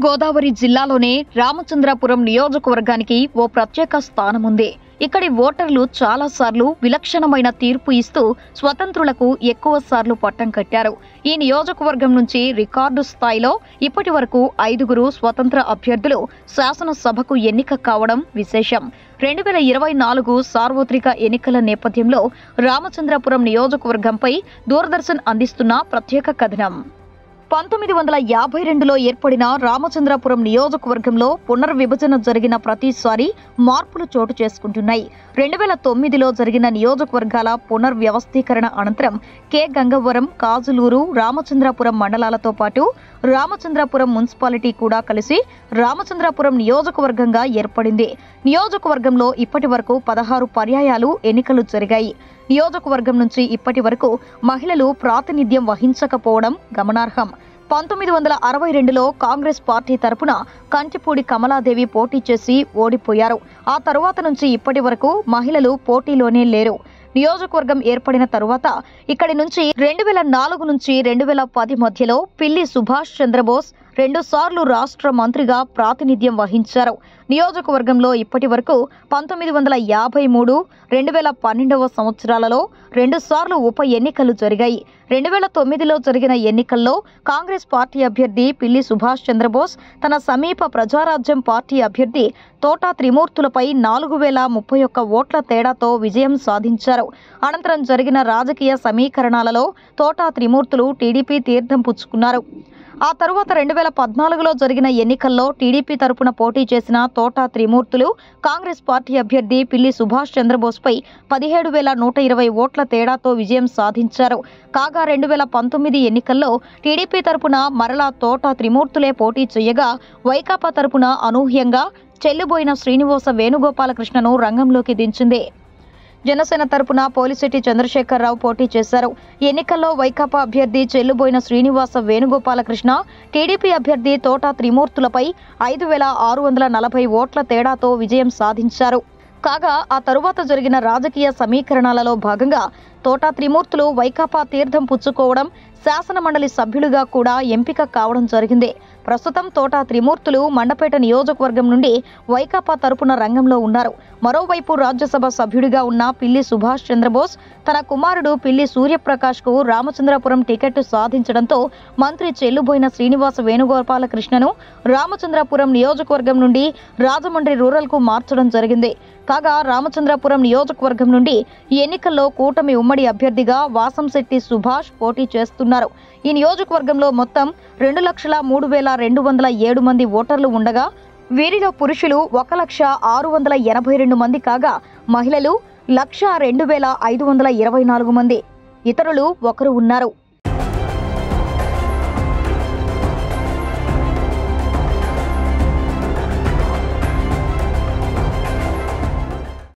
గోదావరి జిల్లాలోనే రామచంద్రాపురం నియోజకవర్గానికి ఓ ప్రత్యేక స్థానం ఉంది ఇక్కడి ఓటర్లు చాలా సార్లు విలక్షణమైన తీర్పు ఇస్తూ స్వతంత్రులకు ఎక్కువ సార్లు పట్టం కట్టారు ఈ నియోజకవర్గం నుంచి రికార్డు స్థాయిలో ఇప్పటి వరకు ఐదుగురు స్వతంత్ర అభ్యర్థులు శాసనసభకు ఎన్నిక కావడం విశేషం రెండు వేల ఇరవై నాలుగు సార్వత్రిక ఎన్నికల నేపథ్యంలో రామచంద్రపురం నియోజకవర్గంపై దూరదర్శన్ అందిస్తున్న ప్రత్యేక కథనం పంతొమ్మిది వందల యాభై రెండులో ఏర్పడిన రామచంద్రపురం నియోజకవర్గంలో పునర్విభజన జరిగిన ప్రతిసారి మార్పులు చోటు చేసుకుంటున్నాయి రెండు వేల తొమ్మిదిలో జరిగిన నియోజకవర్గాల పునర్వ్యవస్థీకరణ అనంతరం కె గంగవరం కాజులూరు రామచంద్రపురం మండలాలతో పాటు రామచంద్రపురం మున్సిపాలిటీ కూడా కలిసి రామచంద్రపురం నియోజకవర్గంగా ఏర్పడింది నియోజకవర్గంలో ఇప్పటి వరకు పదహారు పర్యాయాలు ఎన్నికలు జరిగాయి నియోజకవర్గం నుంచి ఇప్పటి వరకు మహిళలు ప్రాతినిధ్యం వహించకపోవడం గమనార్హం పంతొమ్మిది వందల అరవై రెండులో కాంగ్రెస్ పార్టీ తరపున కంటిపూడి కమలాదేవి పోటీ చేసి ఓడిపోయారు ఆ తరువాత నుంచి ఇప్పటి వరకు మహిళలు పోటీలోనే లేరు నియోజకవర్గం ఏర్పడిన తరువాత ఇక్కడి నుంచి రెండు వేల నాలుగు నుంచి రెండు వేల పది మధ్యలో పిల్లి సుభాష్ చంద్రబోస్ రెండు సార్లు రాష్ట్ర మంత్రిగా ప్రాతినిధ్యం వహించారు నియోజకవర్గంలో ఇప్పటి వరకు పంతొమ్మిది వందల యాభై మూడు రెండు వేల పన్నెండవ సంవత్సరాలలో రెండు సార్లు ఉప ఎన్నికలు జరిగాయి రెండు వేల తొమ్మిదిలో జరిగిన ఎన్నికల్లో కాంగ్రెస్ పార్టీ అభ్యర్థి పిల్లి సుభాష్ చంద్రబోస్ తన సమీప ప్రజారాజ్యం పార్టీ అభ్యర్థి తోటా త్రిమూర్తులపై నాలుగు వేల ముప్పై ఒక్క ఓట్ల తేడాతో విజయం సాధించారు అనంతరం జరిగిన రాజకీయ సమీకరణాలలో తోటా త్రిమూర్తులు టీడీపీ తీర్థం పుచ్చుకున్నారు ఆ తరువాత రెండు వేల పద్నాలుగులో జరిగిన ఎన్నికల్లో టీడీపీ తరపున పోటీ చేసిన తోటా త్రిమూర్తులు కాంగ్రెస్ పార్టీ అభ్యర్థి పిల్లి సుభాష్ చంద్రబోస్పై పదిహేడు వేల నూట ఇరవై ఓట్ల తేడాతో విజయం సాధించారు కాగా రెండు వేల పంతొమ్మిది ఎన్నికల్లో టీడీపీ తరపున మరలా తోటా త్రిమూర్తులే పోటీ చేయగా వైకాపా తరపున అనూహ్యంగా చెల్లుబోయిన శ్రీనివాస వేణుగోపాలకృష్ణను రంగంలోకి దించింది జనసేన తరపున పోలిశెట్టి చంద్రశేఖరరావు పోటీ చేశారు ఎన్నికల్లో వైకాపా అభ్యర్థి చెల్లుబోయిన శ్రీనివాస వేణుగోపాలకృష్ణ టీడీపీ అభ్యర్థి తోటా త్రిమూర్తులపై ఐదు వేల ఆరు వందల నలభై ఓట్ల తేడాతో విజయం సాధించారు కాగా ఆ తరువాత జరిగిన రాజకీయ సమీకరణాలలో భాగంగా తోటా త్రిమూర్తులు వైకాపా తీర్థం పుచ్చుకోవడం శాసనమండలి సభ్యులుగా కూడా ఎంపిక కావడం జరిగింది ప్రస్తుతం తోటా త్రిమూర్తులు మండపేట నియోజకవర్గం నుండి వైకాపా తరపున రంగంలో ఉన్నారు మరోవైపు రాజ్యసభ సభ్యుడిగా ఉన్న పిల్లి సుభాష్ చంద్రబోస్ తన కుమారుడు పిల్లి సూర్యప్రకాష్ కు రామచంద్రపురం టికెట్ సాధించడంతో మంత్రి చెల్లుబోయిన శ్రీనివాస వేణుగోపాలకృష్ణను రామచంద్రపురం నియోజకవర్గం నుండి రాజమండ్రి రూరల్ కు మార్చడం జరిగింది కాగా రామచంద్రపురం నియోజకవర్గం నుండి ఈ ఎన్నికల్లో కూటమి ఉమ్మడి అభ్యర్థిగా వాసంశెట్టి సుభాష్ పోటీ చేస్తున్నారు ఈ నియోజకవర్గంలో మొత్తం రెండు లక్షల మూడు వేల రెండు వందల ఏడు మంది ఓటర్లు ఉండగా వీరిలో పురుషులు ఒక లక్ష ఆరు వందల ఎనభై రెండు మంది కాగా మహిళలు లక్ష రెండు వేల ఐదు వందల ఇరవై నాలుగు మంది ఇతరులు ఒకరు ఉన్నారు